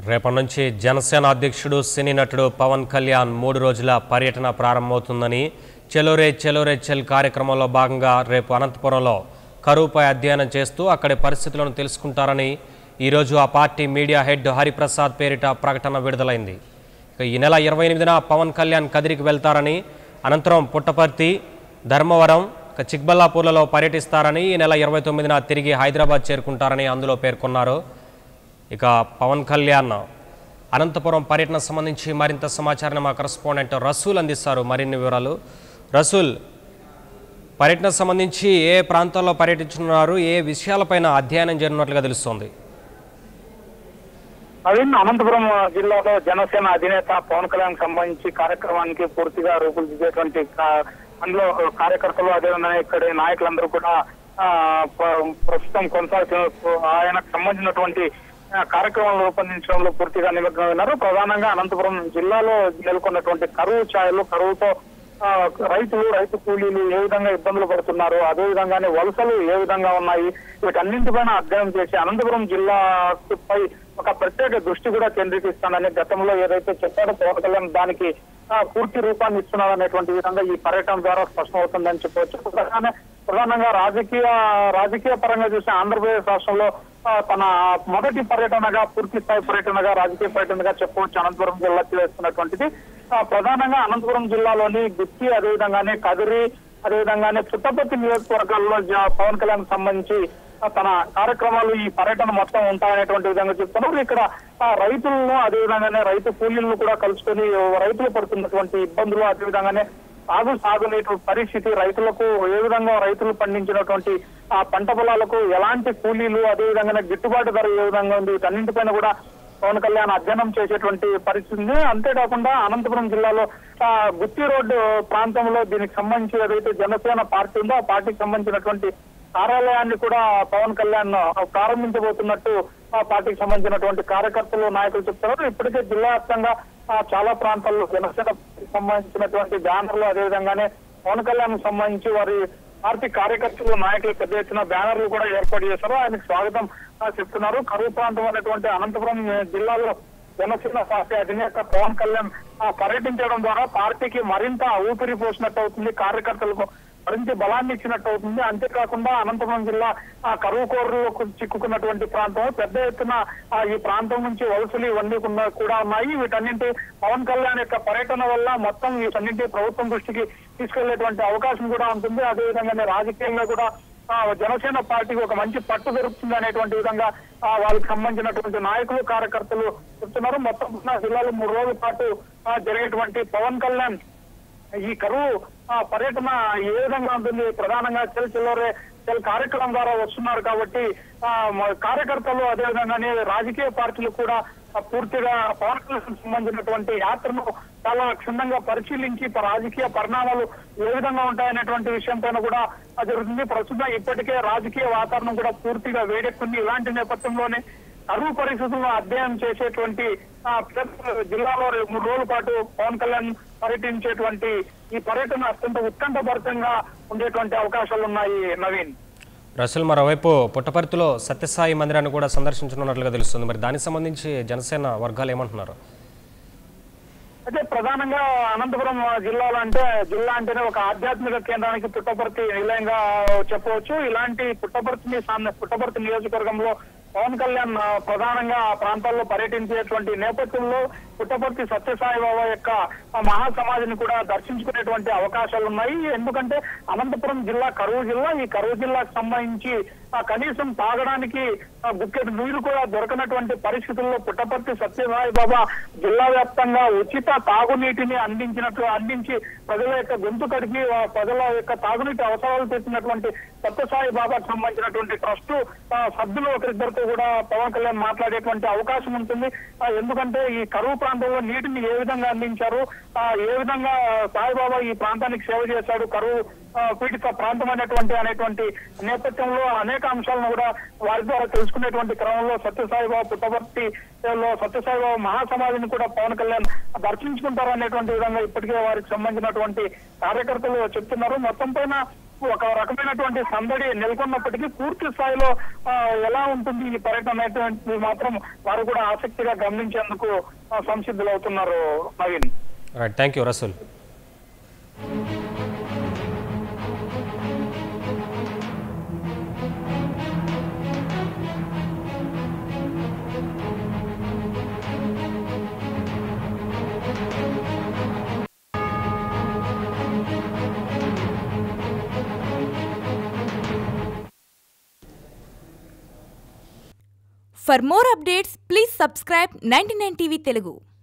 రేపటి నుంచి జనసేన అధ్యక్షుడు సినీ నటుడు పవన్ కళ్యాణ్ మూడు రోజుల పర్యటన ప్రారంభమవుతుందని చెలోరే చెలోరే చెల్ కార్యక్రమంలో భాగంగా రేపు అనంతపురంలో కరువుపై అధ్యయనం చేస్తూ అక్కడి పరిస్థితులను తెలుసుకుంటారని ఈరోజు ఆ పార్టీ మీడియా హెడ్ హరిప్రసాద్ పేరిట ప్రకటన విడుదలైంది ఇక ఈ నెల ఇరవై ఎనిమిదిన పవన్ కళ్యాణ్ కదిరికి వెళ్తారని అనంతరం పుట్టపర్తి ధర్మవరం ఇక చిక్బల్లాపూర్లలో పర్యటిస్తారని ఈ నెల ఇరవై తొమ్మిదిన తిరిగి హైదరాబాద్ చేరుకుంటారని అందులో పేర్కొన్నారు ఇక పవన్ కళ్యాణ్ అనంతపురం పర్యటన సంబంధించి మరింత సమాచారాన్ని మా కరస్పాండెంట్ రసూల్ అందిస్తారు మరిన్ని వివరాలు రసూల్ పర్యటన సంబంధించి ఏ ప్రాంతాల్లో పర్యటించనున్నారు ఏ విషయాలపైన అధ్యయనం చేయనున్నట్లుగా తెలుస్తోంది నవీన్ అనంతపురం జిల్లాలో జనసేన అధినేత పవన్ కళ్యాణ్ సంబంధించి కార్యక్రమానికి పూర్తిగా రూపుదిద్దేటువంటి కా- అందులో కార్యకర్తలు అదేవిధంగా ఇక్కడి నాయకులందరూ కూడా ఆ, ప- ప్రస్తుతం కొనసాగుతున్న ఆయనకు సంబంధించినటువంటి ఆ, కార్యక్రమాలు రూపొందించడంలో పూర్తిగా నిమగ్నమైనారు ప్రధానంగా అనంతపురం జిల్లాలో నెలకొన్నటువంటి కరువు ఛాయలు కరువుతో ఆ, రైతులు రైతు కూలీలు ఏ విధంగా ఇబ్బందులు పడుతున్నారు అదే విధంగానే వలసలు ఏ విధంగా ఉన్నాయి వీటన్నింటిపైన అధ్యయనం చేసి అనంతపురం జిల్లాపై ఒక ప్రత్యేక దృష్టి కూడా కేంద్రీకరిస్తానని గతంలో ఏదైతే చెప్పారో పవన్ కళ్యాణ్ దానికి ఆ, పూర్తి రూపాన్ని ఇస్తున్నారనేటువంటి విధంగా ఈ పర్యటన ద్వారా స్పష్టమవుతుందని చెప్పవచ్చు ప్రధాన ప్రధానంగా రాజకీయ రాజకీయ పరంగా చూస్తే ఆంధ్రప్రదేశ్ రాష్ట్రంలో ఆ, తన మొదటి పర్యటనగా పూర్తి స్థాయి పర్యటనగా రాజకీయ పర్యటనగా చెప్పవచ్చు అనంతపురం జిల్లా చేస్తున్నటువంటిది ఆ, ప్రధానంగా అనంతపురం జిల్లాలోని గుత్తి అదేవిధంగానే కదిరి అదేవిధంగానే పుట్టపర్తి నియోజకవర్గాల్లో జ- పవన్ కళ్యాణ్ సంబంధించి ఆ, తన కార్యక్రమాలు ఈ పర్యటన మొత్తం ఉంటాయనేటువంటి విధంగా చెప్తున్నారు ఇక్కడ ఆ, రైతులను అదేవిధంగానే రైతు కూలీలను కూడా కలుసుకొని రైతులు పడుతున్నటువంటి ఇబ్బందులు అదేవిధంగానే సాగు సాగునీటి పరిస్థితి రైతులకు ఏ విధంగా రైతులు పండించినటువంటి ఆ పంట పొలాలకు ఎలాంటి కూలీలు అదేవిధంగానే గిట్టుబాటు ధర ఏ విధంగా ఉంది వీటన్నింటిపైన కూడా పవన్ కళ్యాణ్ అధ్యయనం చేసేటువంటి పరిస్థితి ఉంది అంతేకాకుండా అనంతపురం జిల్లాలో ఆ, గుత్తి రోడ్డు ప్రాంతంలో దీనికి సంబంధించి ఏదైతే జనసేన పార్టీ ఉందో ఆ పార్టీకి సంబంధించినటువంటి కార్యాలయాన్ని కూడా పవన్ కళ్యాణ్ ప్రారంభించబోతున్నట్టు ఆ పార్టీకి సంబంధించినటువంటి కార్యకర్తలు నాయకులు చెప్తున్నారు ఇప్పటికే జిల్లా వ్యాప్తంగా ఆ, చాలా ప్రాంతాల్లో జనసేన పార్టీకి సంబంధించినటువంటి బ్యానర్లు అదేవిధంగానే పవన్ కళ్యాణ్ సంబంధించి వారి పార్టీ కార్యకర్తలు నాయకులు పెద్ద ఎత్తున బ్యానర్లు కూడా ఏర్పాటు చేశారు ఆయనకు స్వాగతం ఆ, చెప్తున్నారు కరువు ప్రాంతం అనేటువంటి అనంతపురం ఆ, జిల్లాలో జనసేన పార్టీ అధినేత పవన్ కళ్యాణ్ ఆ, పర్యటించడం ద్వారా పార్టీకి మరింత ఊపిరి పోసినట్టు అవుతుంది కార్యకర్తలకు మరింత బలాన్ని ఇచ్చినట్టు అవుతుంది అంతేకాకుండా అనంతపురం జిల్లా ఆ కరువు కోరలకు చిక్కుకున్నటువంటి ప్రాంతం పెద్ద ఎత్తున ఆ, ఈ ప్రాంతం నుంచి వలసలు ఇవన్నీ ఉన్న- కూడా ఉన్నాయి వీటన్నింటి పవన్ కళ్యాణ్ యొక్క పర్యటన వల్ల మొత్తం వీటన్నింటి ప్రభుత్వం దృష్టికి తీసుకెళ్లేటువంటి అవకాశం కూడా ఉంటుంది అదేవిధంగానే రాజకీయంగా కూడా ఆ, జనసేన పార్టీకి ఒక మంచి పట్టు దొరుకుతుంది అనేటువంటి విధంగా ఆ, వాళ్ళకి సంబంధించినటువంటి నాయకులు కార్యకర్తలు చెప్తున్నారు మొత్తం ఉన్న జిల్లాలో మూడు రోజుల పాటు ఆ, జరిగేటువంటి పవన్ కళ్యాణ్ ఈ కరువు ఆ, పర్యటన ఏ విధంగా ఉంటుంది ప్రధానంగా చెల్ చిల్లరే చెల్ కార్యక్రమం ద్వారా వస్తున్నారు కాబట్టి ఆ, మ- కార్యకర్తలు అదేవిధంగానే రాజకీయ పార్టీలు కూడా ఆ, పూర్తిగా పవన్ కళ్యాణ్ సంబంధించినటువంటి యాత్రను చాలా క్షుణ్ణంగా పరిశీలించి ప- రాజకీయ పరిణామాలు ఏ విధంగా ఉంటాయనేటువంటి విషయం పైన కూడా ఆ, జరుగుతుంది ప్రస్తుతం ఇప్పటికే రాజకీయ వాతావరణం కూడా పూర్తిగా వేడెక్కుంది ఇలాంటి నేపథ్యంలోనే కరువు పరిస్థితులను అధ్యయనం చేసేటువంటి ఆ, ప్లస్ జిల్లాలో రేపు మూడు రోజుల పాటు పవన్ కళ్యాణ్ పర్యటించేటువంటి ఈ పర్యటన అత్యంత ఉత్కంఠభరితంగా ఉండేటువంటి అవకాశాలు ఉన్నాయి నవీన్ రసూల్ మరోవైపు పుట్టపర్తిలో సత్యసాయి మందిరాన్ని కూడా సందర్శించనున్నట్లుగా తెలుస్తుంది మరి దానికి సంబంధించి జనసేన వర్గాలు ఏమంటున్నారు అయితే ప్రధానంగా అనంతపురం జిల్లాలో అంటే జిల్లా అంటేనే ఒక ఆధ్యాత్మిక కేంద్రానికి పుట్టపర్తి నిలయంగా చెప్పవచ్చు ఇలాంటి పుట్టపర్తిని సామ్య- పుట్టపర్తి నియోజకవర్గంలో పవన్ కళ్యాణ్ ఆ, ప్రధానంగా ఆ ప్రాంతాల్లో పర్యటించేటువంటి నేపథ్యంలో పుట్టపర్తి సత్యసాయి బాబా యొక్క ఆ మహాసమాధిని కూడా దర్శించుకునేటువంటి అవకాశాలు ఉన్నాయి ఎందుకంటే అనంతపురం జిల్లా కరువు జిల్లా ఈ కరువు జిల్లాకు సంబంధించి ఆ, కనీసం తాగడానికి ఆ, బుక్కెట్ నీరు కూడా దొరకనటువంటి పరిస్థితుల్లో పుట్టపర్తి సత్యసాయి బాబా జిల్లా వ్యాప్తంగా ఉచిత తాగునీటిని అందించినట్లు అందించి ప్రజల యొక్క గొంతు కడిగి ఆ ప్రజల యొక్క తాగునీటి అవసరాలు తీర్చినటువంటి సత్యసాయి బాబాకు సంబంధించినటువంటి ట్రస్ట్ సభ్యులు ఒకరిద్దరితో కూడా పవన్ కళ్యాణ్ మాట్లాడేటువంటి అవకాశం ఉంటుంది ఆ, ఎందుకంటే ఈ కరువు ప్రాంతంలో నీటిని ఏ విధంగా అందించారు ఆ, ఏ విధంగా సాయిబాబా ఈ ప్రాంతానికి సేవ చేశాడు కరువు ఆ, పీడిత ప్రాంతం అనేటువంటి అనేటువంటి నేపథ్యంలో అనేక అంశాలను కూడా వారి ద్వారా తెలుసుకునేటువంటి క్రమంలో సత్యసాయిబాబా పుట్టపర్తి లో సత్యసాయిబాబా మహాసమాధిని కూడా పవన్ కళ్యాణ్ దర్శించుకుంటారు అనేటువంటి విధంగా ఇప్పటికే వారికి సంబంధించినటువంటి కార్యకర్తలు చెప్తున్నారు మొత్తం పైన ఒక రకమైనటువంటి సందడి నెలకొన్నప్పటికీ పూర్తి స్థాయిలో ఆ, ఎలా ఉంటుంది ఈ పర్యటన అనేటువంటిది మాత్రం వారు కూడా ఆసక్తిగా గమనించేందుకు ఆ, సంసిద్ధులవుతున్నారు Naveen right thank you Rasool For more updates, please subscribe 99 TV Telugu.